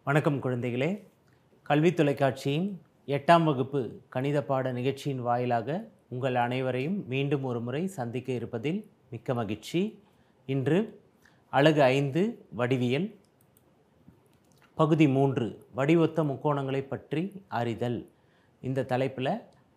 வணக்கம் குழந்தைகளே கல்வி தொலைக்காட்சியின் எட்டாம் வகுப்பு கணித பாட நிகழ்ச்சியின் வாயிலாக உங்கள் அனைவரையும் மீண்டும் ஒரு முறை சந்திக்க இருப்பதில் மிக்க மகிழ்ச்சி இன்று அழகு ஐந்து வடிவியல் பகுதி மூன்று வடிவொத்த முக்கோணங்களை பற்றி அறிதல் இந்த தலைப்பில்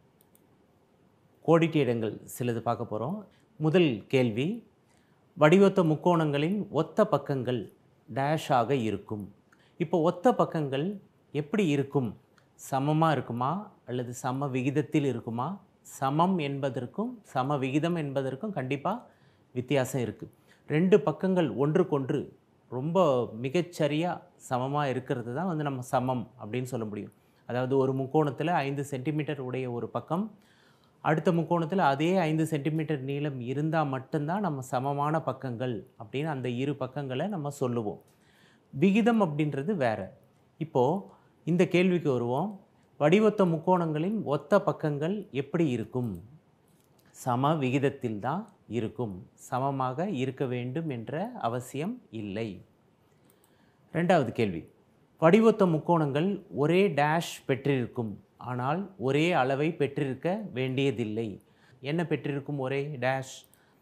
கோடிட்ட இடங்கள் சிலது பார்க்க போகிறோம் முதல் கேள்வி வடிவொத்த முக்கோணங்களின் ஒத்த பக்கங்கள் டேஷாக இருக்கும் இப்போ ஒத்த பக்கங்கள் எப்படி இருக்கும் சமமாக இருக்குமா அல்லது சம விகிதத்தில் இருக்குமா சமம் என்பதற்கும் சம விகிதம் என்பதற்கும் கண்டிப்பாக வித்தியாசம் இருக்குது ரெண்டு பக்கங்கள் ஒன்றுக்கொன்று ரொம்ப மிகச்சரியாக சமமாக இருக்கிறது தான் வந்து நம்ம சமம் அப்படின்னு சொல்ல முடியும் அதாவது ஒரு முக்கோணத்தில் ஐந்து சென்டிமீட்டர் உடைய ஒரு பக்கம் அடுத்த முக்கோணத்தில் அதே ஐந்து சென்டிமீட்டர் நீளம் இருந்தால் மட்டும்தான் நம்ம சமமான பக்கங்கள் அப்படின்னு அந்த இரு பக்கங்களை நம்ம சொல்லுவோம் விகிதம் அப்படின்றது வேற இப்போது இந்த கேள்விக்கு வருவோம் வடிவொத்த முக்கோணங்களின் ஒத்த பக்கங்கள் எப்படி இருக்கும் சம விகிதத்தில் தான் இருக்கும் சமமாக இருக்க வேண்டும் என்ற அவசியம் இல்லை ரெண்டாவது கேள்வி வடிவொத்த முக்கோணங்கள் ஒரே டேஷ் பெற்றிருக்கும் ஆனால் ஒரே அளவை பெற்றிருக்க வேண்டியதில்லை என்ன பெற்றிருக்கும் ஒரே டேஷ்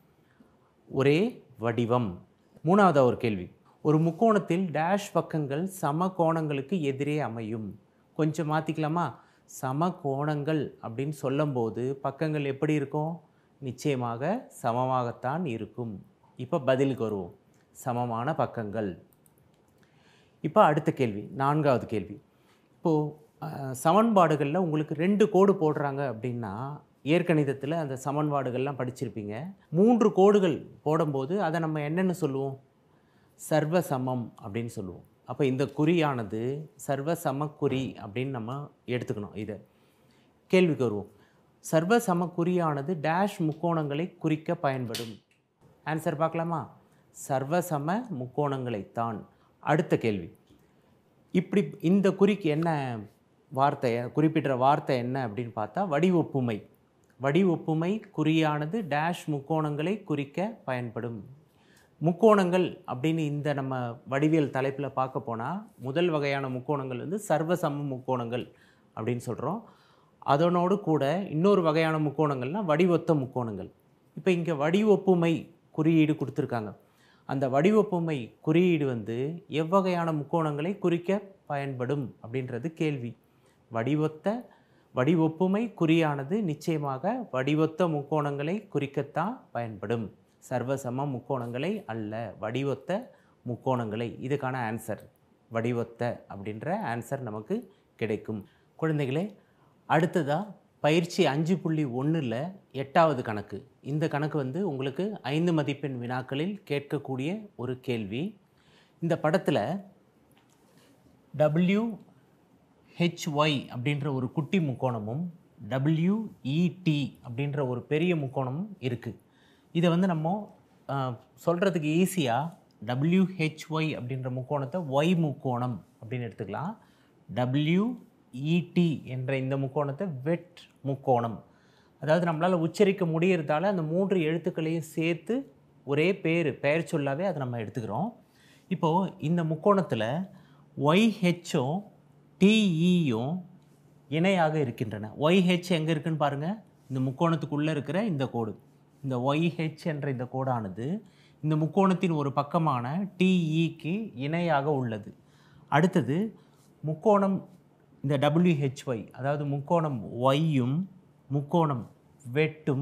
ஒரே வடிவம் மூணாவது ஒரு கேள்வி ஒரு முக்கோணத்தில் டேஷ் பக்கங்கள் சம கோணங்களுக்கு எதிரே அமையும் கொஞ்சம் மாற்றிக்கலாமா சம கோணங்கள் அப்படின்னு சொல்லும்போது பக்கங்கள் எப்படி இருக்கும் நிச்சயமாக சமமாகத்தான் இருக்கும் இப்போ பதிலுக்கு வருவோம் சமமான பக்கங்கள் இப்போ அடுத்த கேள்வி நான்காவது கேள்வி இப்போது சமன்பாடுகளில் உங்களுக்கு ரெண்டு கோடு போடுறாங்க அப்படின்னா இயற்கணிதத்தில் அந்த சமன்பாடுகள்லாம் படிச்சிருப்பீங்க மூன்று கோடுகள் போடும்போது அதை நம்ம என்னென்னு சொல்லுவோம் சர்வ சமம் அப்படின்னு சொல்லுவோம் அப்போ இந்த குறியானது சர்வ சமக்குறி அப்படின்னு நம்ம எடுத்துக்கணும் இதை கேள்விக்கு வருவோம் சர்வ சமக்குறியானது டேஷ் முக்கோணங்களை குறிக்க பயன்படும் ஆன்சர் பார்க்கலாமா சர்வசம முக்கோணங்களைத்தான் அடுத்த கேள்வி இப்படி இந்த குறிக்கு என்ன வார்த்தை குறிப்பிட்ட வார்த்தை என்ன அப்படின்னு பார்த்தா வடிவொப்புமை வடிவொப்புமை குறியானது டேஷ் முக்கோணங்களை குறிக்க பயன்படும் முக்கோணங்கள் அப்படின்னு இந்த நம்ம வடிவியல் தலைப்பில் பார்க்க போனால் முதல் வகையான முக்கோணங்கள் வந்து சர்வசம முக்கோணங்கள் அப்படின்னு சொல்கிறோம் அதனோடு கூட இன்னொரு வகையான முக்கோணங்கள்னால் வடிவொத்த முக்கோணங்கள் இப்போ இங்கே வடிவொப்புமை குறியீடு கொடுத்துருக்காங்க அந்த வடிவொப்புமை குறியீடு வந்து எவ்வகையான முக்கோணங்களை குறிக்க பயன்படும் அப்படின்றது கேள்வி வடிவொத்த வடிவொப்புமை குறியானது நிச்சயமாக வடிவொத்த முக்கோணங்களை குறிக்கத்தான் பயன்படும் சர்வசம முக்கோணங்களை அல்ல வடிவொத்த முக்கோணங்களை இதுக்கான ஆன்சர் வடிவொத்த அப்படின்ற ஆன்சர் நமக்கு கிடைக்கும் குழந்தைகளே அடுத்ததாக பயிற்சி அஞ்சு புள்ளி ஒன்றில் எட்டாவது கணக்கு இந்த கணக்கு வந்து உங்களுக்கு ஐந்து மதிப்பெண் வினாக்களில் கேட்கக்கூடிய ஒரு கேள்வி இந்த படத்தில் டபிள்யூ ஹெச்ஒய் அப்படின்ற ஒரு குட்டி முக்கோணமும் டபிள்யூஇடி அப்படின்ற ஒரு பெரிய முக்கோணமும் இருக்குது இதை வந்து நம்ம சொல்கிறதுக்கு ஈஸியாக டபிள்யூஹெச்ஒய் அப்படின்ற முக்கோணத்தை ஒய் முக்கோணம் அப்படின்னு எடுத்துக்கலாம் டபிள்யூஇடி என்ற இந்த முக்கோணத்தை வெட் முக்கோணம் அதாவது நம்மளால் உச்சரிக்க முடியறதால அந்த மூன்று எழுத்துக்களையும் சேர்த்து ஒரே பேர் பெயர் சொல்லாவே அதை நம்ம எடுத்துக்கிறோம் இப்போது இந்த முக்கோணத்தில் ஒய்ஹெச்சும் டிஇயும் இணையாக இருக்கின்றன ஒய்ஹெச் எங்கே இருக்குன்னு பாருங்கள் இந்த முக்கோணத்துக்குள்ளே இருக்கிற இந்த கோடு இந்த ஒய்ஹெச் என்ற இந்த கோடானது இந்த முக்கோணத்தின் ஒரு பக்கமான டிஇக்கு இணையாக உள்ளது அடுத்தது முக்கோணம் இந்த டபிள்யூஹெச்ஒய் அதாவது முக்கோணம் ஒய்யும் முக்கோணம் வெட்டும்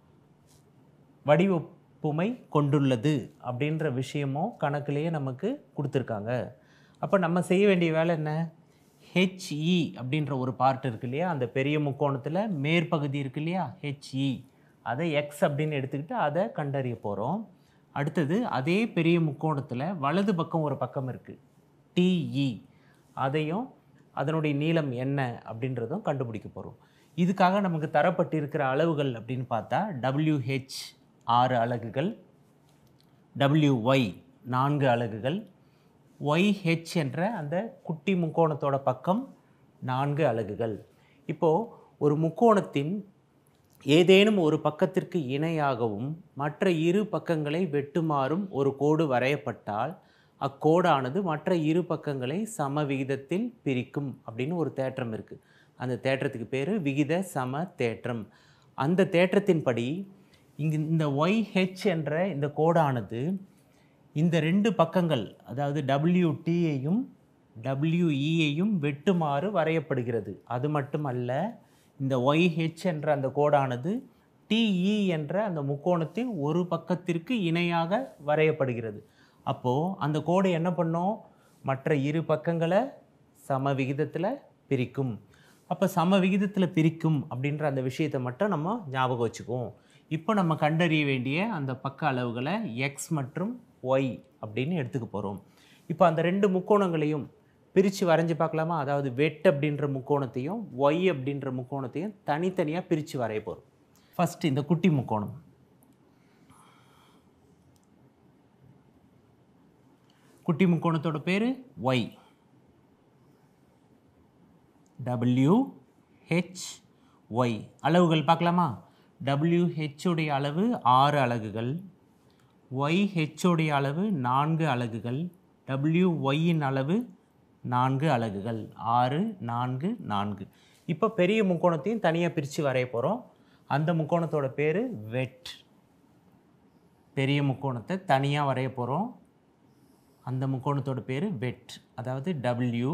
வடிவப்புமை கொண்டுள்ளது அப்படின்ற விஷயமும் கணக்கிலேயே நமக்கு கொடுத்துருக்காங்க அப்போ நம்ம செய்ய வேண்டிய வேலை என்ன ஹெச்இ அப்படின்ற ஒரு பார்ட் இருக்கு இல்லையா அந்த பெரிய முக்கோணத்தில் மேற்பகுதி இருக்கு இல்லையா ஹெச்இ அதை எக்ஸ் அப்படின்னு எடுத்துக்கிட்டு அதை கண்டறிய போகிறோம் அடுத்தது அதே பெரிய முக்கோணத்தில் வலது பக்கம் ஒரு பக்கம் இருக்குது டிஇ அதையும் அதனுடைய நீளம் என்ன அப்படின்றதும் கண்டுபிடிக்க போகிறோம் இதுக்காக நமக்கு தரப்பட்டிருக்கிற அளவுகள் அப்படின்னு பார்த்தா டபிள்யூஹெச் ஆறு அலகுகள் டபிள்யூஒய் நான்கு அலகுகள் ஒய்ஹெச் என்ற அந்த குட்டி முக்கோணத்தோட பக்கம் நான்கு அலகுகள் இப்போது ஒரு முக்கோணத்தின் ஏதேனும் ஒரு பக்கத்திற்கு இணையாகவும் மற்ற இரு பக்கங்களை வெட்டுமாறும் ஒரு கோடு வரையப்பட்டால் அக்கோடானது மற்ற இரு பக்கங்களை சம விகிதத்தில் பிரிக்கும் அப்படின்னு ஒரு தேற்றம் இருக்குது அந்த தேற்றத்துக்கு பேர் விகித சம தேற்றம் அந்த தேற்றத்தின்படி இங்கு இந்த ஒய்ஹெச் என்ற இந்த கோடானது இந்த ரெண்டு பக்கங்கள் அதாவது டபிள்யூடியையும் டபிள்யூஇயையும் வெட்டுமாறு வரையப்படுகிறது அது மட்டுமல்ல இந்த ஒய்ஹெச் என்ற அந்த கோடானது டிஇ என்ற அந்த முக்கோணத்தின் ஒரு பக்கத்திற்கு இணையாக வரையப்படுகிறது அப்போது அந்த கோடு என்ன பண்ணும் மற்ற இரு பக்கங்களை சம விகிதத்தில் பிரிக்கும் அப்போ சம விகிதத்தில் பிரிக்கும் அப்படின்ற அந்த விஷயத்தை மட்டும் நம்ம ஞாபகம் வச்சுக்குவோம் இப்போ நம்ம கண்டறிய வேண்டிய அந்த பக்க அளவுகளை எக்ஸ் மற்றும் ஒய் அப்படின்னு எடுத்துக்க போகிறோம் இப்போ அந்த ரெண்டு முக்கோணங்களையும் பிரித்து வரைஞ்சு பார்க்கலாமா அதாவது வெட் அப்படின்ற முக்கோணத்தையும் ஒய் அப்படின்ற முக்கோணத்தையும் தனித்தனியாக பிரித்து வரைய போகிறோம் ஃபஸ்ட்டு இந்த குட்டி முக்கோணம் குட்டி முக்கோணத்தோட பேர் ஒய் டபிள்யூ ஹெச் ஒய் அளவுகள் பார்க்கலாமா டபிள்யூ உடைய அளவு ஆறு அலகுகள் ஒய் உடைய அளவு நான்கு அலகுகள் டபிள்யூ ஒய்யின் அளவு நான்கு அலகுகள் ஆறு நான்கு நான்கு இப்போ பெரிய முக்கோணத்தையும் தனியாக பிரித்து வரைய போகிறோம் அந்த முக்கோணத்தோட பேர் வெட் பெரிய முக்கோணத்தை தனியாக வரைய போகிறோம் அந்த முக்கோணத்தோட பேர் வெட் அதாவது டபிள்யூ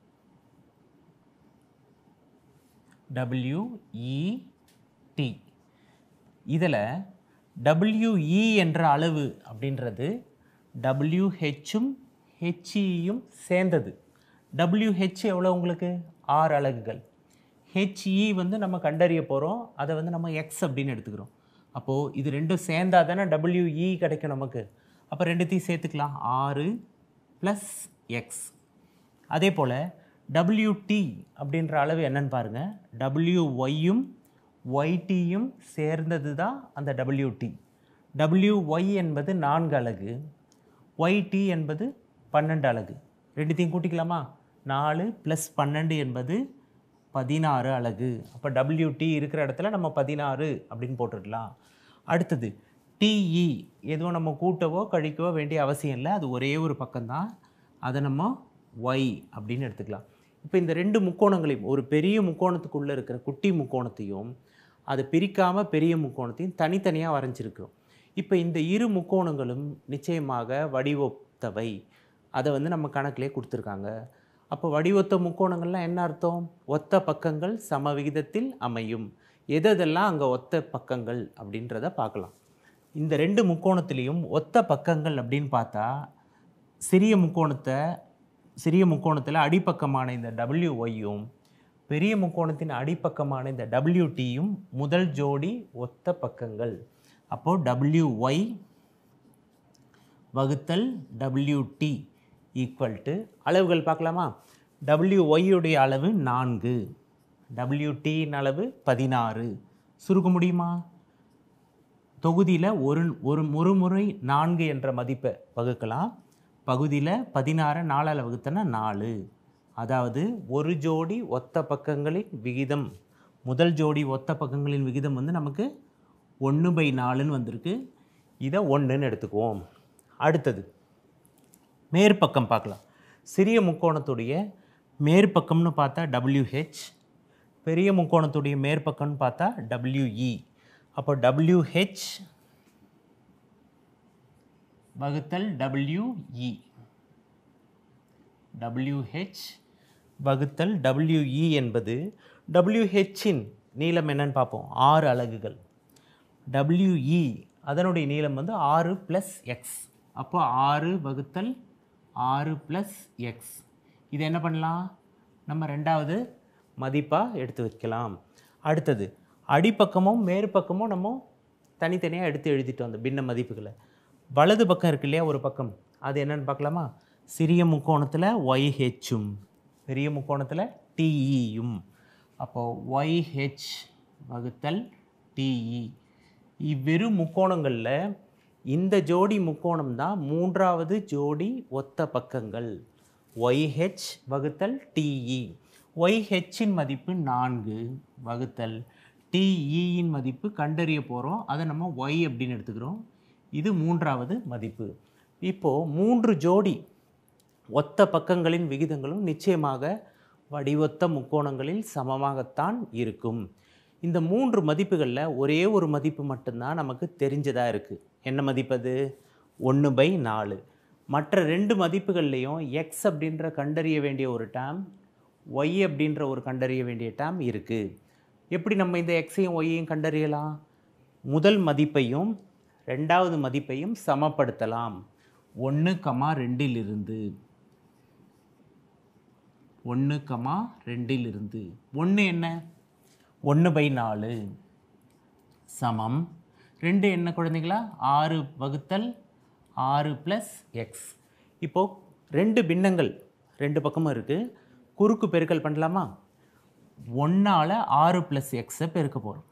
டபிள்யூஇடி இதில் டபிள்யூஇ என்ற அளவு அப்படின்றது டபிள்யூஹெச்சும் ஹெச்இயும் சேர்ந்தது டபிள்யூஹெச் எவ்வளோ உங்களுக்கு ஆறு அலகுகள் ஹெச்இ வந்து நம்ம கண்டறிய போகிறோம் அதை வந்து நம்ம எக்ஸ் அப்படின்னு எடுத்துக்கிறோம் அப்போது இது ரெண்டும் சேர்ந்தா தானே டபிள்யூஇ கிடைக்கும் நமக்கு அப்போ ரெண்டுத்தையும் சேர்த்துக்கலாம் ஆறு ப்ளஸ் எக்ஸ் அதே போல் டபிள்யூடி அப்படின்ற அளவு என்னன்னு பாருங்கள் டபிள்யூ ஒய்யும் ஒய்டியும் சேர்ந்தது தான் அந்த டபிள்யூடி டபிள்யூ ஒய் என்பது நான்கு அலகு ஒய்டி என்பது பன்னெண்டு அலகு ரெண்டுத்தையும் கூட்டிக்கலாமா நாலு ப்ளஸ் பன்னெண்டு என்பது பதினாறு அலகு அப்போ டபிள்யூடி இருக்கிற இடத்துல நம்ம பதினாறு அப்படின்னு போட்டுடலாம் அடுத்தது டிஇ எதுவும் நம்ம கூட்டவோ கழிக்கவோ வேண்டிய அவசியம் இல்லை அது ஒரே ஒரு பக்கம்தான் அதை நம்ம ஒய் அப்படின்னு எடுத்துக்கலாம் இப்போ இந்த ரெண்டு முக்கோணங்களையும் ஒரு பெரிய முக்கோணத்துக்குள்ளே இருக்கிற குட்டி முக்கோணத்தையும் அதை பிரிக்காமல் பெரிய முக்கோணத்தையும் தனித்தனியாக வரைஞ்சிருக்கிறோம் இப்போ இந்த இரு முக்கோணங்களும் நிச்சயமாக வடிவொத்தவை அதை வந்து நம்ம கணக்கிலே கொடுத்துருக்காங்க அப்போ வடிவொத்த முக்கோணங்கள்லாம் என்ன அர்த்தம் ஒத்த பக்கங்கள் சம விகிதத்தில் அமையும் எதெல்லாம் அங்கே ஒத்த பக்கங்கள் அப்படின்றத பார்க்கலாம் இந்த ரெண்டு முக்கோணத்துலேயும் ஒத்த பக்கங்கள் அப்படின்னு பார்த்தா சிறிய முக்கோணத்தை சிறிய முக்கோணத்தில் அடிப்பக்கமான இந்த டபிள்யூ ஒய்யும் பெரிய முக்கோணத்தின் அடிப்பக்கமான இந்த டபிள்யூடியும் முதல் ஜோடி ஒத்த பக்கங்கள் அப்போது டபிள்யூ ஒய் வகுத்தல் டபிள்யூடி ஈக்குவல் டு அளவுகள் பார்க்கலாமா டபிள்யூ ஒய்யுடைய அளவு நான்கு டபிள்யூடியின் அளவு பதினாறு சுருக்க முடியுமா தொகுதியில் ஒரு ஒரு ஒரு முறை நான்கு என்ற மதிப்பை வகுக்கலாம் பகுதியில் பதினாறு நாலால் வகுத்தனா நாலு அதாவது ஒரு ஜோடி ஒத்த பக்கங்களின் விகிதம் முதல் ஜோடி ஒத்த பக்கங்களின் விகிதம் வந்து நமக்கு ஒன்று பை நாலுன்னு வந்திருக்கு இதை ஒன்றுன்னு எடுத்துக்குவோம் அடுத்தது மேற்பக்கம் பார்க்கலாம் சிறிய முக்கோணத்துடைய மேற்பக்கம்னு பார்த்தா டபிள்யூஹெச் பெரிய முக்கோணத்துடைய மேற்பக்கம்னு பார்த்தா டபிள்யூஇ அப்போ டபிள்யூஹெச் வகுத்தல் டபிள்யூஇ டபிள்யூஹெச் வகுத்தல் டபிள்யூஇ என்பது டபிள்யூஹெச்சின் நீளம் என்னன்னு பார்ப்போம் ஆறு அலகுகள் டபிள்யூஇ அதனுடைய நீளம் வந்து ஆறு ப்ளஸ் எக்ஸ் அப்போ ஆறு வகுத்தல் ஆறு ப்ளஸ் எக்ஸ் இது என்ன பண்ணலாம் நம்ம ரெண்டாவது மதிப்பாக எடுத்து வைக்கலாம் அடுத்தது அடிப்பக்கமும் மேற்பக்கமும் நம்ம தனித்தனியாக எடுத்து எழுதிட்டோம் அந்த பின்ன மதிப்புகளை வலது பக்கம் இருக்கு இல்லையா ஒரு பக்கம் அது என்னன்னு பார்க்கலாமா சிறிய முக்கோணத்தில் ஒய்ஹெச்சும் பெரிய முக்கோணத்தில் டிஇயும் அப்போது ஒய்ஹெச் வகுத்தல் டிஇ இவ்விரு முக்கோணங்களில் இந்த ஜோடி முக்கோணம் தான் மூன்றாவது ஜோடி ஒத்த பக்கங்கள் ஒய்ஹெச் வகுத்தல் டிஇ ஒய்ஹெச்சின் மதிப்பு நான்கு வகுத்தல் டிஇயின் மதிப்பு கண்டறிய போகிறோம் அதை நம்ம ஒய் அப்படின்னு எடுத்துக்கிறோம் இது மூன்றாவது மதிப்பு இப்போது மூன்று ஜோடி ஒத்த பக்கங்களின் விகிதங்களும் நிச்சயமாக வடிவொத்த முக்கோணங்களில் சமமாகத்தான் இருக்கும் இந்த மூன்று மதிப்புகளில் ஒரே ஒரு மதிப்பு மட்டும்தான் நமக்கு தெரிஞ்சதாக இருக்குது என்ன மதிப்பு அது ஒன்று பை நாலு மற்ற ரெண்டு மதிப்புகள்லேயும் எக்ஸ் அப்படின்ற கண்டறிய வேண்டிய ஒரு டேம் ஒய் அப்படின்ற ஒரு கண்டறிய வேண்டிய டேம் இருக்குது எப்படி நம்ம இந்த எக்ஸையும் ஒய்யையும் கண்டறியலாம் முதல் மதிப்பையும் ரெண்டாவது மதிப்பையும் சமப்படுத்தலாம் ஒன்று கமா ரெண்டிலிருந்து ஒன்று கமா ரெண்டிலிருந்து ஒன்று என்ன ஒன்று பை நாலு சமம் ரெண்டு என்ன குழந்தைங்களா ஆறு வகுத்தல் ஆறு ப்ளஸ் எக்ஸ் இப்போது ரெண்டு பின்னங்கள் ரெண்டு பக்கமும் இருக்குது குறுக்கு பெருக்கல் பண்ணலாமா ஒன்றால் ஆறு ப்ளஸ் எக்ஸை பெருக்க போகிறோம்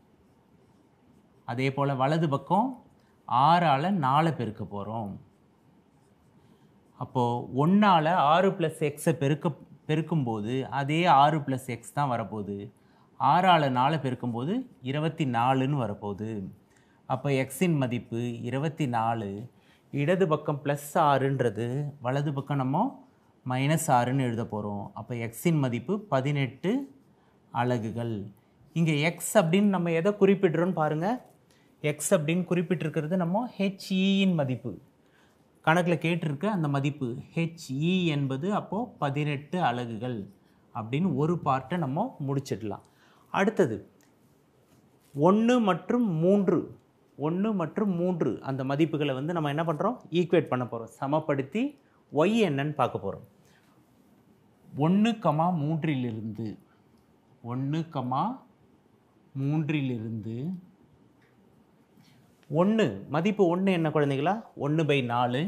அதே போல் வலது பக்கம் ஆறால் நாலை பெருக்க போகிறோம் அப்போது ஒன்றால் ஆறு ப்ளஸ் எக்ஸை பெருக்க பெருக்கும்போது அதே ஆறு ப்ளஸ் எக்ஸ் தான் வரப்போகுது ஆறால் நாலை பெருக்கும்போது இருபத்தி நாலுன்னு வரப்போகுது அப்போ எக்ஸின் மதிப்பு இருபத்தி நாலு இடது பக்கம் ப்ளஸ் ஆறுன்றது வலது பக்கம் நம்ம மைனஸ் ஆறுன்னு எழுத போகிறோம் அப்போ எக்ஸின் மதிப்பு பதினெட்டு அலகுகள் இங்கே எக்ஸ் அப்படின்னு நம்ம எதை குறிப்பிடுறோன்னு பாருங்கள் எக்ஸ் அப்படின்னு குறிப்பிட்டிருக்கிறது நம்ம ஹெச்இயின் மதிப்பு கணக்கில் கேட்டிருக்க அந்த மதிப்பு ஹெச்இ என்பது அப்போது பதினெட்டு அலகுகள் அப்படின்னு ஒரு பார்ட்டை நம்ம முடிச்சிடலாம் அடுத்தது ஒன்று மற்றும் மூன்று ஒன்று மற்றும் மூன்று அந்த மதிப்புகளை வந்து நம்ம என்ன பண்ணுறோம் ஈக்குவேட் பண்ண போகிறோம் சமப்படுத்தி ஒய் என்னன்னு பார்க்க போகிறோம் ஒன்று கமா மூன்றிலிருந்து ஒன்று கமா மூன்றிலிருந்து ஒன்று மதிப்பு ஒன்று என்ன குழந்தைகளா ஒன்று பை நாலு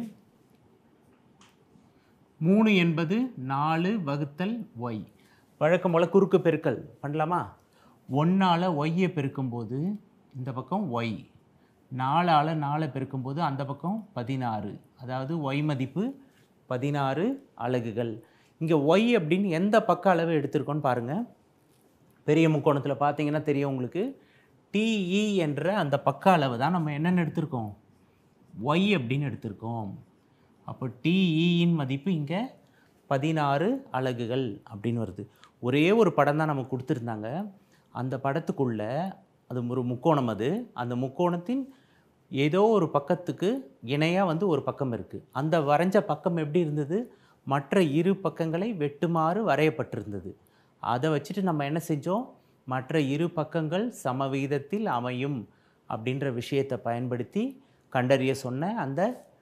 மூணு என்பது நாலு வகுத்தல் ஒய் வழக்கம் போல் குறுக்கு பெருக்கல் பண்ணலாமா ஒன்றால் ஒய்யை பெருக்கும்போது இந்த பக்கம் ஒய் நாலால் நாலை பெருக்கும்போது அந்த பக்கம் பதினாறு அதாவது ஒய் மதிப்பு பதினாறு அலகுகள் இங்கே ஒய் அப்படின்னு எந்த பக்க அளவு எடுத்திருக்கோன்னு பாருங்கள் பெரிய முக்கோணத்தில் பார்த்தீங்கன்னா தெரியும் உங்களுக்கு டிஇ என்ற அந்த பக்க அளவு தான் நம்ம என்னென்னு எடுத்திருக்கோம் ஒய் அப்படின்னு எடுத்திருக்கோம் அப்போ டிஇயின் மதிப்பு இங்கே பதினாறு அலகுகள் அப்படின்னு வருது ஒரே ஒரு படம் தான் நமக்கு கொடுத்துருந்தாங்க அந்த படத்துக்குள்ள அது ஒரு முக்கோணம் அது அந்த முக்கோணத்தின் ஏதோ ஒரு பக்கத்துக்கு இணையாக வந்து ஒரு பக்கம் இருக்குது அந்த வரைஞ்ச பக்கம் எப்படி இருந்தது மற்ற இரு பக்கங்களை வெட்டுமாறு வரையப்பட்டிருந்தது அதை வச்சுட்டு நம்ம என்ன செஞ்சோம் மற்ற இரு பக்கங்கள் சமவிகிதத்தில் அமையும் அப்படின்ற விஷயத்தை பயன்படுத்தி கண்டறிய சொன்ன அந்த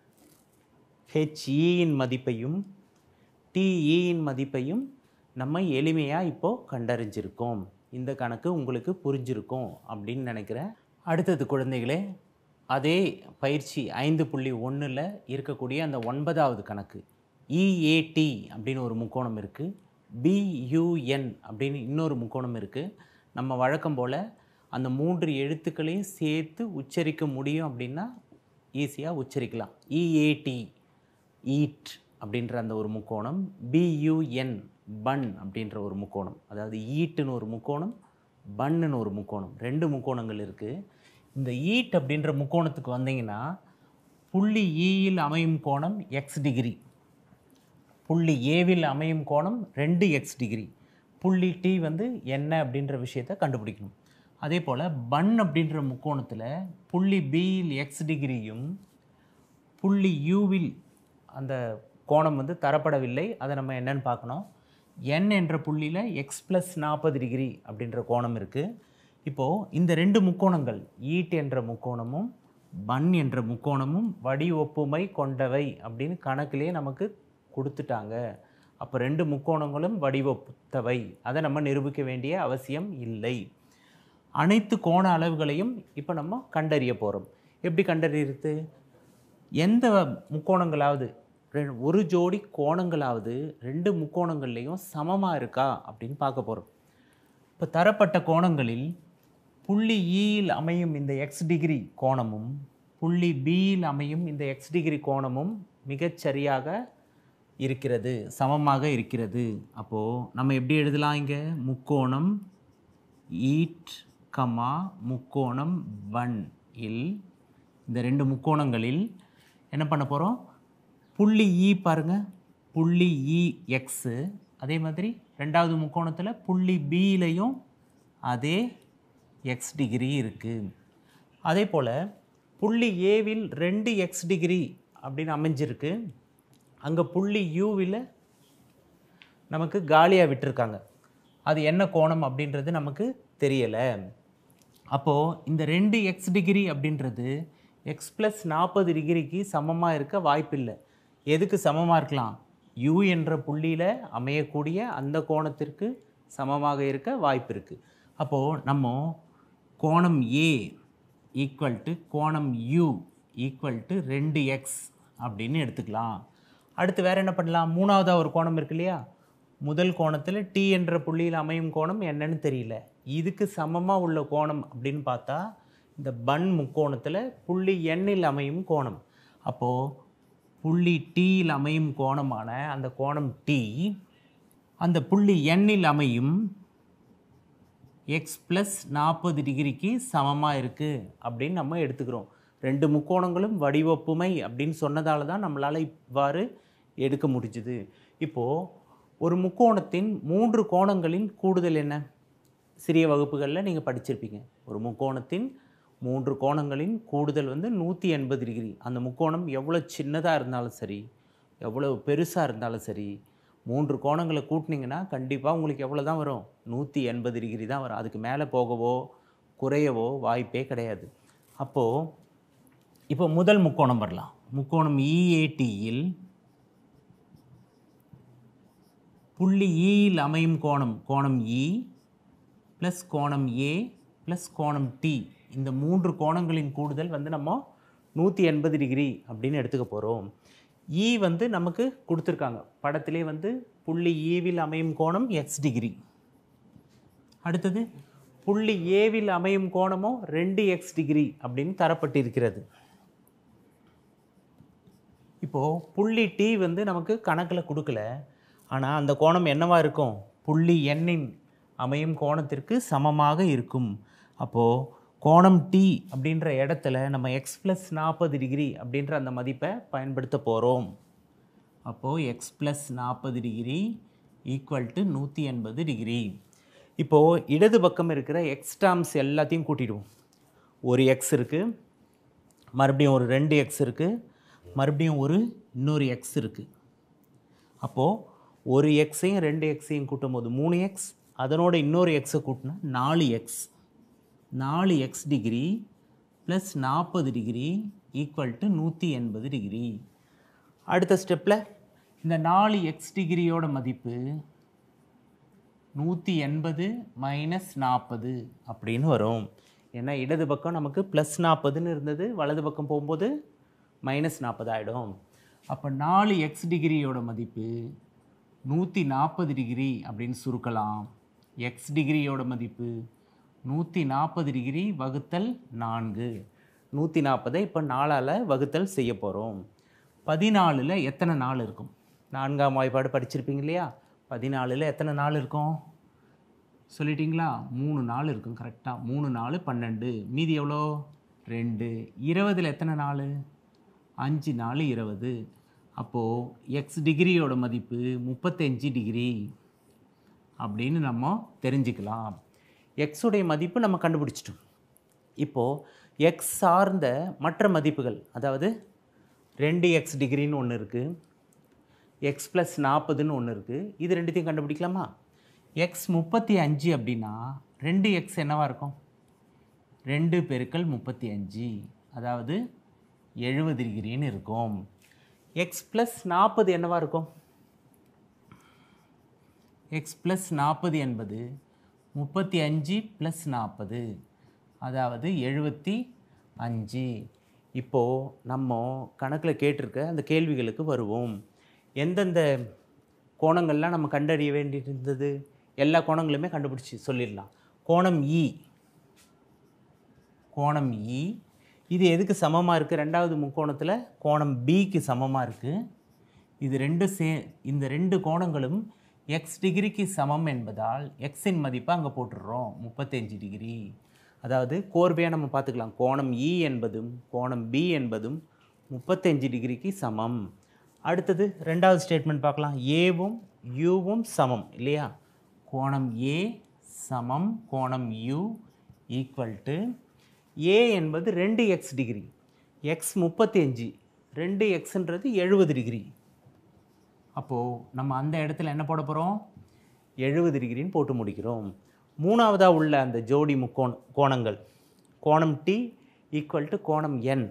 ஹெச்இயின் மதிப்பையும் டிஇயின் மதிப்பையும் நம்ம எளிமையாக இப்போது கண்டறிஞ்சிருக்கோம் இந்த கணக்கு உங்களுக்கு புரிஞ்சிருக்கும் அப்படின்னு நினைக்கிறேன் அடுத்தது குழந்தைகளே அதே பயிற்சி ஐந்து புள்ளி ஒன்றில் இருக்கக்கூடிய அந்த ஒன்பதாவது கணக்கு இஏடி அப்படின்னு ஒரு முக்கோணம் இருக்குது பியூஎன் அப்படின்னு இன்னொரு முக்கோணம் இருக்குது நம்ம வழக்கம் போல் அந்த மூன்று எழுத்துக்களையும் சேர்த்து உச்சரிக்க முடியும் அப்படின்னா ஈஸியாக உச்சரிக்கலாம் இஏடி ஈட் அப்படின்ற அந்த ஒரு முக்கோணம் பியூஎன் பன் அப்படின்ற ஒரு முக்கோணம் அதாவது ஈட்டுன்னு ஒரு முக்கோணம் பன்னுன்னு ஒரு முக்கோணம் ரெண்டு முக்கோணங்கள் இருக்குது இந்த ஈட் அப்படின்ற முக்கோணத்துக்கு வந்தீங்கன்னா புள்ளி ஈயில் அமையும் கோணம் எக்ஸ் டிகிரி புள்ளி ஏவில் அமையும் கோணம் ரெண்டு எக்ஸ் டிகிரி புள்ளி டி வந்து என்ன அப்படின்ற விஷயத்தை கண்டுபிடிக்கணும் அதே போல் பன் அப்படின்ற முக்கோணத்தில் புள்ளி பியில் எக்ஸ் டிகிரியும் புள்ளி யூவில் அந்த கோணம் வந்து தரப்படவில்லை அதை நம்ம என்னன்னு பார்க்கணும் n என்ற புள்ளியில் எக்ஸ் ப்ளஸ் நாற்பது டிகிரி அப்படின்ற கோணம் இருக்குது இப்போது இந்த ரெண்டு முக்கோணங்கள் ஈட் என்ற முக்கோணமும் பன் என்ற முக்கோணமும் வடி ஒப்புமை கொண்டவை அப்படின்னு கணக்கிலே நமக்கு கொடுத்துட்டாங்க அப்போ ரெண்டு முக்கோணங்களும் வடிவொத்தவை அதை நம்ம நிரூபிக்க வேண்டிய அவசியம் இல்லை அனைத்து கோண அளவுகளையும் இப்போ நம்ம கண்டறிய போகிறோம் எப்படி கண்டறியறது எந்த முக்கோணங்களாவது ரெ- ஒரு ஜோடி கோணங்களாவது ரெண்டு முக்கோணங்கள்லேயும் சமமாக இருக்கா அப்படின்னு பார்க்க போகிறோம் இப்போ தரப்பட்ட கோணங்களில் புள்ளி ஈயில் அமையும் இந்த எக்ஸ் டிகிரி கோணமும் புள்ளி பியில் அமையும் இந்த எக்ஸ் டிகிரி கோணமும் மிகச்சரியாக இருக்கிறது சமமாக இருக்கிறது அப்போது நம்ம எப்படி எழுதலாம் இங்கே முக்கோணம் ஈட் கமா முக்கோணம் வன் இல் இந்த ரெண்டு முக்கோணங்களில் என்ன பண்ண போகிறோம் புள்ளி ஈ பாருங்க புள்ளி இ எக்ஸு அதே மாதிரி ரெண்டாவது முக்கோணத்தில் புள்ளி பியிலையும் அதே எக்ஸ் டிகிரி இருக்குது அதே போல் புள்ளி ஏவில் ரெண்டு எக்ஸ் டிகிரி அப்படின்னு அமைஞ்சிருக்கு அங்கே புள்ளி யூவில் நமக்கு காலியாக விட்டிருக்காங்க அது என்ன கோணம் அப்படின்றது நமக்கு தெரியலை அப்போது இந்த ரெண்டு எக்ஸ் டிகிரி அப்படின்றது எக்ஸ் ப்ளஸ் நாற்பது டிகிரிக்கு சமமாக இருக்க வாய்ப்பில்லை எதுக்கு சமமாக இருக்கலாம் யூ என்ற புள்ளியில் அமையக்கூடிய அந்த கோணத்திற்கு சமமாக இருக்க வாய்ப்பு இருக்குது அப்போது நம்ம கோணம் ஏ ஈக்குவல் டு கோணம் யூ ஈக்குவல் டு ரெண்டு எக்ஸ் அப்படின்னு எடுத்துக்கலாம் அடுத்து வேறு என்ன பண்ணலாம் மூணாவதாக ஒரு கோணம் இருக்கு இல்லையா முதல் கோணத்தில் டி என்ற புள்ளியில் அமையும் கோணம் என்னன்னு தெரியல இதுக்கு சமமாக உள்ள கோணம் அப்படின்னு பார்த்தா இந்த பன் முக்கோணத்தில் புள்ளி எண்ணில் அமையும் கோணம் அப்போது புள்ளி டீயில் அமையும் கோணமான அந்த கோணம் டி அந்த புள்ளி எண்ணில் அமையும் எக்ஸ் ப்ளஸ் நாற்பது டிகிரிக்கு சமமாக இருக்குது அப்படின்னு நம்ம எடுத்துக்கிறோம் ரெண்டு முக்கோணங்களும் வடிவொப்புமை அப்படின்னு சொன்னதால தான் நம்மளால் இவ்வாறு எடுக்க முடிஞ்சுது இப்போது ஒரு முக்கோணத்தின் மூன்று கோணங்களின் கூடுதல் என்ன சிறிய வகுப்புகளில் நீங்கள் படிச்சிருப்பீங்க ஒரு முக்கோணத்தின் மூன்று கோணங்களின் கூடுதல் வந்து நூற்றி எண்பது டிகிரி அந்த முக்கோணம் எவ்வளோ சின்னதாக இருந்தாலும் சரி எவ்வளோ பெருசாக இருந்தாலும் சரி மூன்று கோணங்களை கூட்டினீங்கன்னா கண்டிப்பாக உங்களுக்கு எவ்வளோ தான் வரும் நூற்றி எண்பது டிகிரி தான் வரும் அதுக்கு மேலே போகவோ குறையவோ வாய்ப்பே கிடையாது அப்போது இப்போ முதல் முக்கோணம் வரலாம் முக்கோணம் இஏடியில் புள்ளி ஈயில் அமையும் கோணம் கோணம் இ ப்ளஸ் கோணம் ஏ ப்ளஸ் கோணம் டி இந்த மூன்று கோணங்களின் கூடுதல் வந்து நம்ம நூற்றி எண்பது டிகிரி அப்படின்னு எடுத்துக்க போகிறோம் இ வந்து நமக்கு கொடுத்துருக்காங்க படத்திலே வந்து புள்ளி ஈவில் அமையும் கோணம் எக்ஸ் டிகிரி அடுத்தது புள்ளி ஏவில் அமையும் கோணமும் ரெண்டு எக்ஸ் டிகிரி அப்படின்னு தரப்பட்டிருக்கிறது இப்போது புள்ளி டி வந்து நமக்கு கணக்கில் கொடுக்கல ஆனால் அந்த கோணம் என்னவா இருக்கும் புள்ளி எண்ணின் அமையும் கோணத்திற்கு சமமாக இருக்கும் அப்போது கோணம் டி அப்படின்ற இடத்துல நம்ம எக்ஸ் ப்ளஸ் நாற்பது டிகிரி அப்படின்ற அந்த மதிப்பை பயன்படுத்த போகிறோம் அப்போது எக்ஸ் ப்ளஸ் நாற்பது டிகிரி ஈக்குவல் டு நூற்றி எண்பது டிகிரி இப்போது இடது பக்கம் இருக்கிற எக்ஸ் டேர்ம்ஸ் எல்லாத்தையும் கூட்டிடுவோம் ஒரு எக்ஸ் இருக்குது மறுபடியும் ஒரு ரெண்டு எக்ஸ் இருக்குது மறுபடியும் ஒரு இன்னொரு எக்ஸ் இருக்குது அப்போது ஒரு எக்ஸையும் ரெண்டு எக்ஸையும் கூட்டும் போது மூணு எக்ஸ் அதனோட இன்னொரு எக்ஸை கூட்டினா நாலு எக்ஸ் நாலு எக்ஸ் டிகிரி ப்ளஸ் நாற்பது டிகிரி ஈக்குவல் டு நூற்றி எண்பது டிகிரி அடுத்த ஸ்டெப்பில் இந்த நாலு எக்ஸ் டிகிரியோட மதிப்பு நூற்றி எண்பது மைனஸ் நாற்பது அப்படின்னு வரும் ஏன்னா இடது பக்கம் நமக்கு ப்ளஸ் நாற்பதுன்னு இருந்தது வலது பக்கம் போகும்போது மைனஸ் நாற்பது ஆகிடும் அப்போ நாலு எக்ஸ் டிகிரியோட மதிப்பு நூற்றி நாற்பது டிகிரி அப்படின்னு சுருக்கலாம் எக்ஸ் டிகிரியோட மதிப்பு நூற்றி நாற்பது டிகிரி வகுத்தல் நான்கு நூற்றி நாற்பதை இப்போ நாலால் வகுத்தல் செய்ய போகிறோம் பதினாலில் எத்தனை நாள் இருக்கும் நான்காம் வாய்ப்பாடு படிச்சிருப்பீங்க இல்லையா பதினாலில் எத்தனை நாள் இருக்கும் சொல்லிட்டீங்களா மூணு நாள் இருக்கும் கரெக்டாக மூணு நாலு பன்னெண்டு மீதி எவ்வளோ ரெண்டு இருபதில் எத்தனை நாள் அஞ்சு நாலு இருபது அப்போது எக்ஸ் டிகிரியோட மதிப்பு முப்பத்தஞ்சு டிகிரி அப்படின்னு நம்ம தெரிஞ்சுக்கலாம் எக்ஸுடைய மதிப்பு நம்ம கண்டுபிடிச்சிட்டோம் இப்போது எக்ஸ் சார்ந்த மற்ற மதிப்புகள் அதாவது ரெண்டு எக்ஸ் டிகிரின்னு ஒன்று இருக்குது எக்ஸ் ப்ளஸ் நாற்பதுன்னு ஒன்று இருக்குது இது ரெண்டுத்தையும் கண்டுபிடிக்கலாமா எக்ஸ் முப்பத்தி அஞ்சு அப்படின்னா ரெண்டு எக்ஸ் என்னவா இருக்கும் ரெண்டு பெருக்கல் முப்பத்தி அஞ்சு அதாவது எழுபது டிகிரின்னு இருக்கும் எக்ஸ் ப்ளஸ் நாற்பது என்னவா இருக்கும் எக்ஸ் ப்ளஸ் நாற்பது என்பது முப்பத்தி அஞ்சு ப்ளஸ் நாற்பது அதாவது எழுபத்தி அஞ்சு இப்போது நம்ம கணக்கில் கேட்டிருக்க அந்த கேள்விகளுக்கு வருவோம் எந்தெந்த கோணங்கள்லாம் நம்ம கண்டறிய வேண்டியிருந்தது எல்லா கோணங்களுமே கண்டுபிடிச்சி சொல்லிடலாம் கோணம் இ கோணம் இ இது எதுக்கு சமமாக இருக்குது ரெண்டாவது முக்கோணத்தில் கோணம் பிக்கு சமமாக இருக்குது இது ரெண்டு சே இந்த ரெண்டு கோணங்களும் எக்ஸ் டிகிரிக்கு சமம் என்பதால் எக்ஸின் மதிப்பை அங்கே போட்டுடுறோம் முப்பத்தஞ்சு டிகிரி அதாவது கோர்வையாக நம்ம பார்த்துக்கலாம் கோணம் இ என்பதும் கோணம் பி என்பதும் முப்பத்தஞ்சு டிகிரிக்கு சமம் அடுத்தது ரெண்டாவது ஸ்டேட்மெண்ட் பார்க்கலாம் ஏவும் யூவும் சமம் இல்லையா கோணம் ஏ சமம் கோணம் யூ ஈக்குவல் டு ஏ என்பது ரெண்டு எக்ஸ் டிகிரி எக்ஸ் முப்பத்தி அஞ்சு ரெண்டு எக்ஸுன்றது எழுபது டிகிரி அப்போது நம்ம அந்த இடத்துல என்ன போட போகிறோம் எழுபது டிகிரின்னு போட்டு முடிக்கிறோம் மூணாவதாக உள்ள அந்த ஜோடி முக்கோண கோணங்கள் கோணம் டி ஈக்குவல் டு கோணம் என்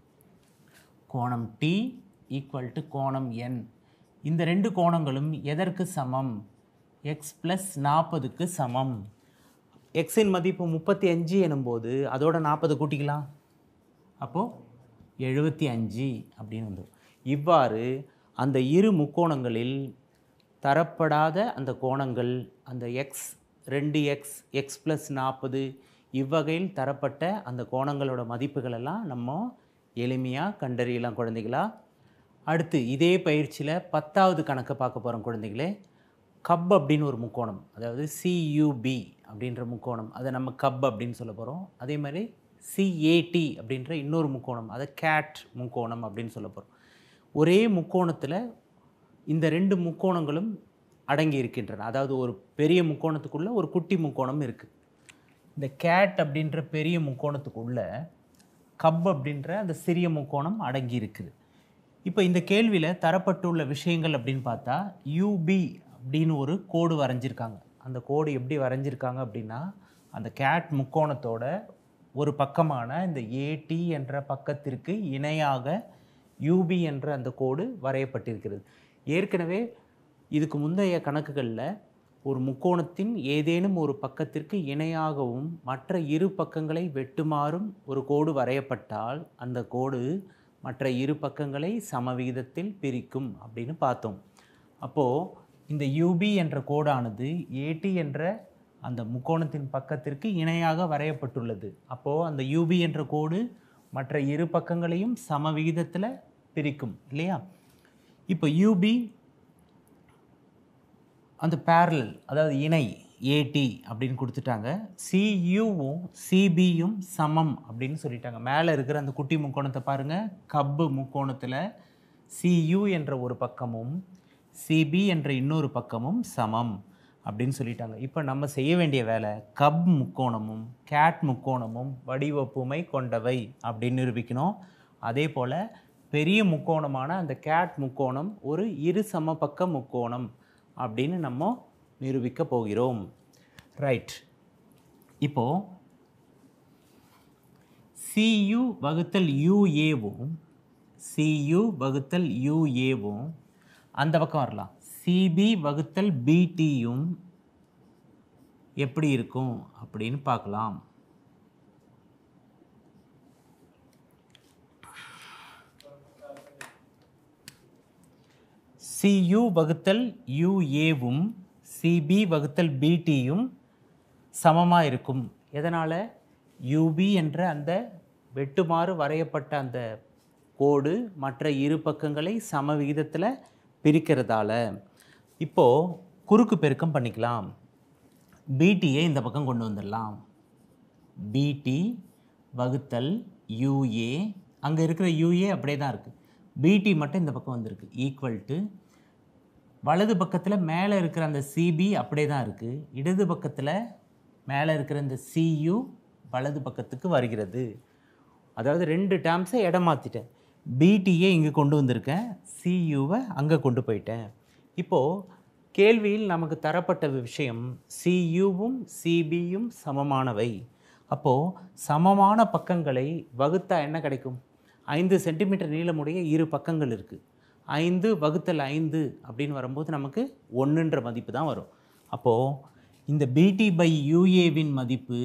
கோணம் டி ஈக்குவல் டு கோணம் என் இந்த ரெண்டு கோணங்களும் எதற்கு சமம் எக்ஸ் ப்ளஸ் நாற்பதுக்கு சமம் எக்ஸின் மதிப்பு முப்பத்தி அஞ்சு எனும்போது அதோட நாற்பது கூட்டிக்கலாம் அப்போது எழுபத்தி அஞ்சு அப்படின்னு வந்துடும் இவ்வாறு அந்த இரு முக்கோணங்களில் தரப்படாத அந்த கோணங்கள் அந்த எக்ஸ் ரெண்டு எக்ஸ் எக்ஸ் ப்ளஸ் நாற்பது இவ்வகையில் தரப்பட்ட அந்த கோணங்களோட மதிப்புகளெல்லாம் நம்ம எளிமையாக கண்டறியலாம் குழந்தைகளா அடுத்து இதே பயிற்சியில் பத்தாவது கணக்கை பார்க்க போகிறோம் குழந்தைகளே கப் அப்படின்னு ஒரு முக்கோணம் அதாவது சியூபி அப்படின்ற முக்கோணம் அதை நம்ம கப் அப்படின்னு சொல்ல போகிறோம் அதே மாதிரி சிஏடி அப்படின்ற இன்னொரு முக்கோணம் அதை கேட் முக்கோணம் அப்படின்னு சொல்ல போகிறோம் ஒரே முக்கோணத்தில் இந்த ரெண்டு முக்கோணங்களும் அடங்கி இருக்கின்றன அதாவது ஒரு பெரிய முக்கோணத்துக்குள்ளே ஒரு குட்டி முக்கோணம் இருக்குது இந்த கேட் அப்படின்ற பெரிய முக்கோணத்துக்குள்ள கப் அப்படின்ற அந்த சிறிய முக்கோணம் அடங்கி இருக்குது இப்போ இந்த கேள்வியில் தரப்பட்டுள்ள விஷயங்கள் அப்படின்னு பார்த்தா யூபி அப்படின்னு ஒரு கோடு வரைஞ்சிருக்காங்க அந்த கோடு எப்படி வரைஞ்சிருக்காங்க அப்படின்னா அந்த கேட் முக்கோணத்தோட ஒரு பக்கமான இந்த ஏடி என்ற பக்கத்திற்கு இணையாக யூபி என்ற அந்த கோடு வரையப்பட்டிருக்கிறது ஏற்கனவே இதுக்கு முந்தைய கணக்குகளில் ஒரு முக்கோணத்தின் ஏதேனும் ஒரு பக்கத்திற்கு இணையாகவும் மற்ற இரு பக்கங்களை வெட்டுமாறும் ஒரு கோடு வரையப்பட்டால் அந்த கோடு மற்ற இரு பக்கங்களை சமவிகிதத்தில் பிரிக்கும் அப்படின்னு பார்த்தோம் அப்போது இந்த யூபி என்ற கோடானது ஏடி என்ற அந்த முக்கோணத்தின் பக்கத்திற்கு இணையாக வரையப்பட்டுள்ளது அப்போது அந்த யூபி என்ற கோடு மற்ற இரு பக்கங்களையும் சமவிகிதத்தில் பிரிக்கும் இல்லையா இப்போ யூபி அந்த பேரலல் அதாவது இணை ஏடி அப்படின்னு கொடுத்துட்டாங்க சியூவும் சிபியும் சமம் அப்படின்னு சொல்லிட்டாங்க மேலே இருக்கிற அந்த குட்டி முக்கோணத்தை பாருங்கள் கப்பு முக்கோணத்தில் சியு என்ற ஒரு பக்கமும் சிபி என்ற இன்னொரு பக்கமும் சமம் அப்படின்னு சொல்லிட்டாங்க இப்போ நம்ம செய்ய வேண்டிய வேலை கப் முக்கோணமும் கேட் முக்கோணமும் வடிவப்புமை கொண்டவை அப்படின்னு நிரூபிக்கணும் அதே போல் பெரிய முக்கோணமான அந்த கேட் முக்கோணம் ஒரு இரு சமபக்க முக்கோணம் அப்படின்னு நம்ம நிரூபிக்க போகிறோம் ரைட் இப்போது சியு வகுத்தல் யூஏவும் சியு வகுத்தல் யூஏவும் அந்த பக்கம் வரலாம் சிபி வகுத்தல் பிடியும் எப்படி இருக்கும் அப்படின்னு பார்க்கலாம் சியு வகுத்தல் யூஏவும் சிபி வகுத்தல் பிடியும் சமமாக இருக்கும் எதனால் யூபி என்ற அந்த வெட்டுமாறு வரையப்பட்ட அந்த கோடு மற்ற இரு பக்கங்களை சம விகிதத்தில் பிரிக்கிறதால இப்போது குறுக்கு பெருக்கம் பண்ணிக்கலாம் பிடியை இந்த பக்கம் கொண்டு வந்துடலாம் பிடி வகுத்தல் யூஏ அங்கே இருக்கிற யூஏ அப்படியே தான் இருக்குது பிடி மட்டும் இந்த பக்கம் வந்திருக்கு ஈக்குவல் டு வலது பக்கத்தில் மேலே இருக்கிற அந்த சிபி அப்படியே தான் இருக்குது இடது பக்கத்தில் மேலே இருக்கிற இந்த சியு வலது பக்கத்துக்கு வருகிறது அதாவது ரெண்டு டேர்ம்ஸை இடம் மாற்றிட்டேன் பிடியை இங்கே கொண்டு வந்திருக்கேன் சியுவை அங்கே கொண்டு போயிட்டேன் இப்போது கேள்வியில் நமக்கு தரப்பட்ட விஷயம் சியுவும் சிபியும் சமமானவை அப்போது சமமான பக்கங்களை வகுத்தா என்ன கிடைக்கும் ஐந்து சென்டிமீட்டர் நீளமுடைய இரு பக்கங்கள் இருக்குது ஐந்து வகுத்தல் ஐந்து அப்படின்னு வரும்போது நமக்கு ஒன்றுன்ற மதிப்பு தான் வரும் அப்போது இந்த பிடி பை யூஏவின் மதிப்பு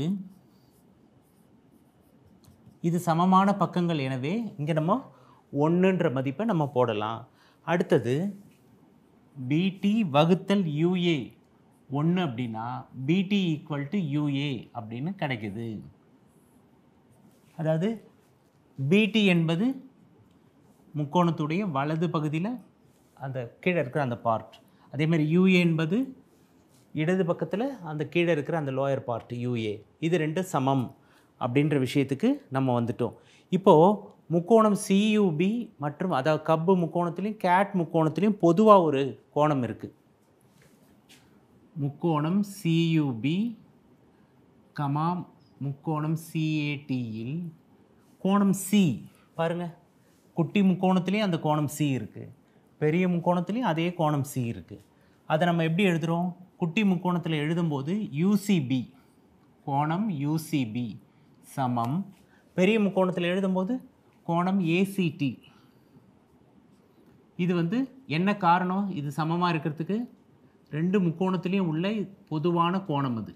இது சமமான பக்கங்கள் எனவே இங்கே நம்ம ஒன்றுன்ற மதிப்பை நம்ம போடலாம் அடுத்தது பிடி வகுத்தல் யூஏ ஒன்று அப்படின்னா பிடி ஈக்குவல் டு யூஏ அப்படின்னு கிடைக்குது அதாவது பிடி என்பது முக்கோணத்துடைய வலது பகுதியில் அந்த கீழே இருக்கிற அந்த பார்ட் அதேமாதிரி யூஏ என்பது இடது பக்கத்தில் அந்த கீழே இருக்கிற அந்த லோயர் பார்ட் யூஏ இது ரெண்டும் சமம் அப்படின்ற விஷயத்துக்கு நம்ம வந்துட்டோம் இப்போது முக்கோணம் சியூபி மற்றும் அதாவது கப்பு முக்கோணத்துலேயும் கேட் முக்கோணத்துலேயும் பொதுவாக ஒரு கோணம் இருக்குது முக்கோணம் சியூபி கமா முக்கோணம் சிஏடியில் கோணம் சி பாருங்க குட்டி முக்கோணத்துலேயும் அந்த கோணம் சி இருக்குது பெரிய முக்கோணத்துலேயும் அதே கோணம் சி இருக்குது அதை நம்ம எப்படி எழுதுகிறோம் குட்டி முக்கோணத்தில் எழுதும்போது யூசிபி கோணம் யூசிபி சமம் பெரிய முக்கோணத்தில் எழுதும்போது கோணம் ஏசிடி இது வந்து என்ன காரணம் இது சமமாக இருக்கிறதுக்கு ரெண்டு முக்கோணத்துலேயும் உள்ள பொதுவான கோணம் அது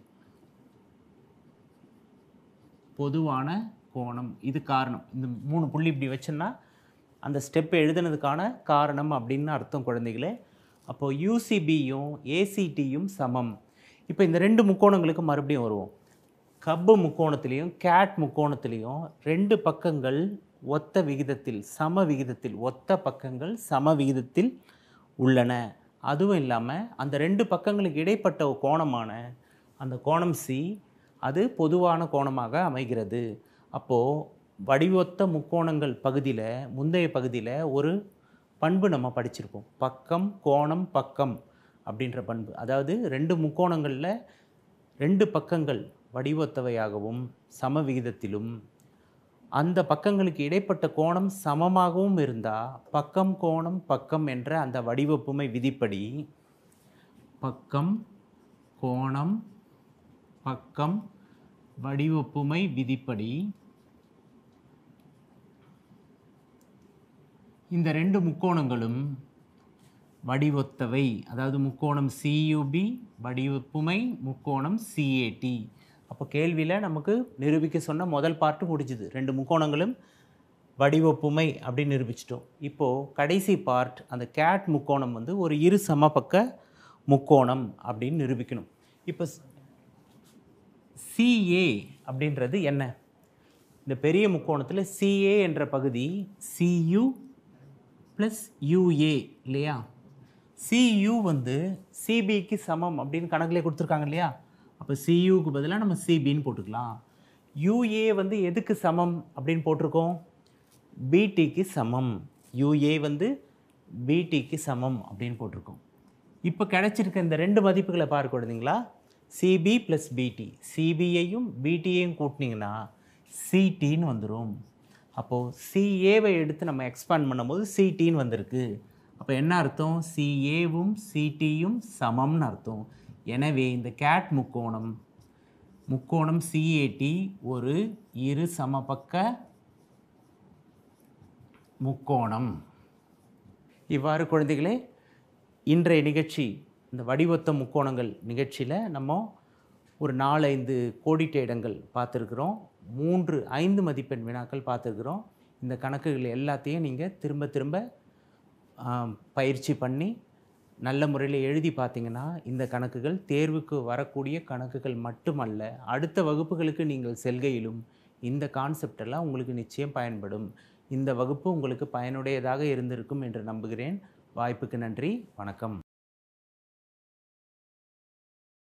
பொதுவான கோணம் இது காரணம் இந்த மூணு புள்ளி இப்படி வச்சோன்னா அந்த ஸ்டெப் எழுதுனதுக்கான காரணம் அப்படின்னு அர்த்தம் குழந்தைகளே அப்போது யூசிபியும் ஏசிடியும் சமம் இப்போ இந்த ரெண்டு முக்கோணங்களுக்கு மறுபடியும் வருவோம் கப்பு முக்கோணத்துலேயும் கேட் முக்கோணத்துலேயும் ரெண்டு பக்கங்கள் ஒத்த விகிதத்தில் சம விகிதத்தில் ஒத்த பக்கங்கள் சம விகிதத்தில் உள்ளன அதுவும் இல்லாமல் அந்த ரெண்டு பக்கங்களுக்கு இடைப்பட்ட ஒரு கோணமான அந்த கோணம் சி அது பொதுவான கோணமாக அமைகிறது அப்போது வடிவொத்த முக்கோணங்கள் பகுதியில் முந்தைய பகுதியில் ஒரு பண்பு நம்ம படிச்சிருப்போம் பக்கம் கோணம் பக்கம் அப்படின்ற பண்பு அதாவது ரெண்டு முக்கோணங்களில் ரெண்டு பக்கங்கள் வடிவொத்தவையாகவும் சம விகிதத்திலும் அந்த பக்கங்களுக்கு இடைப்பட்ட கோணம் சமமாகவும் இருந்தால் பக்கம் கோணம் பக்கம் என்ற அந்த வடிவப்புமை விதிப்படி பக்கம் கோணம் பக்கம் வடிவப்புமை விதிப்படி இந்த ரெண்டு முக்கோணங்களும் வடிவொத்தவை அதாவது முக்கோணம் சியூபி வடிவப்புமை முக்கோணம் சிஏடி அப்போ கேள்வியில் நமக்கு நிரூபிக்க சொன்ன முதல் பார்ட்டு முடிஞ்சுது ரெண்டு முக்கோணங்களும் வடிவப்புமை அப்படின்னு நிரூபிச்சிட்டோம் இப்போது கடைசி பார்ட் அந்த கேட் முக்கோணம் வந்து ஒரு இரு சமபக்க முக்கோணம் அப்படின்னு நிரூபிக்கணும் இப்போ சிஏ அப்படின்றது என்ன இந்த பெரிய முக்கோணத்தில் சிஏ என்ற பகுதி சியு ப்ளஸ் யூஏ இல்லையா சியு வந்து சிபிக்கு சமம் அப்படின்னு கணக்கிலே கொடுத்துருக்காங்க இல்லையா அப்போ சியுக்கு பதிலாக நம்ம சிபின்னு போட்டுக்கலாம் யூஏ வந்து எதுக்கு சமம் அப்படின்னு போட்டிருக்கோம் பிடிக்கு சமம் யூஏ வந்து பிடிக்கு சமம் அப்படின்னு போட்டிருக்கோம் இப்போ கிடைச்சிருக்க இந்த ரெண்டு மதிப்புகளை பாரு குழந்தைங்களா சிபி ப்ளஸ் பிடி சிபியையும் பிடியையும் கூட்டினீங்கன்னா சிடின்னு வந்துடும் அப்போது சிஏவை எடுத்து நம்ம எக்ஸ்பேண்ட் பண்ணும்போது சிடின்னு வந்திருக்கு அப்போ என்ன அர்த்தம் சிஏவும் சிடியும் சமம்னு அர்த்தம் எனவே இந்த கேட் முக்கோணம் முக்கோணம் சிஏடி ஒரு இரு சமபக்க முக்கோணம் இவ்வாறு குழந்தைகளே இன்றைய நிகழ்ச்சி இந்த வடிவொத்த முக்கோணங்கள் நிகழ்ச்சியில் நம்ம ஒரு நாலஞ்சு கோடிட்ட இடங்கள் பார்த்துருக்குறோம் மூன்று ஐந்து மதிப்பெண் வினாக்கள் பார்த்துருக்குறோம் இந்த கணக்குகள் எல்லாத்தையும் நீங்கள் திரும்ப திரும்ப ஆம், பயிற்சி பண்ணி நல்ல முறையில் எழுதி பார்த்தீங்கன்னா இந்த கணக்குகள் தேர்வுக்கு வரக்கூடிய கணக்குகள் மட்டுமல்ல அடுத்த வகுப்புகளுக்கு நீங்கள் செல்கையிலும் இந்த கான்செப்ட் எல்லாம் உங்களுக்கு நிச்சயம் பயன்படும் இந்த வகுப்பு உங்களுக்கு பயனுடையதாக இருந்திருக்கும் என்று நம்புகிறேன் வாய்ப்புக்கு நன்றி வணக்கம்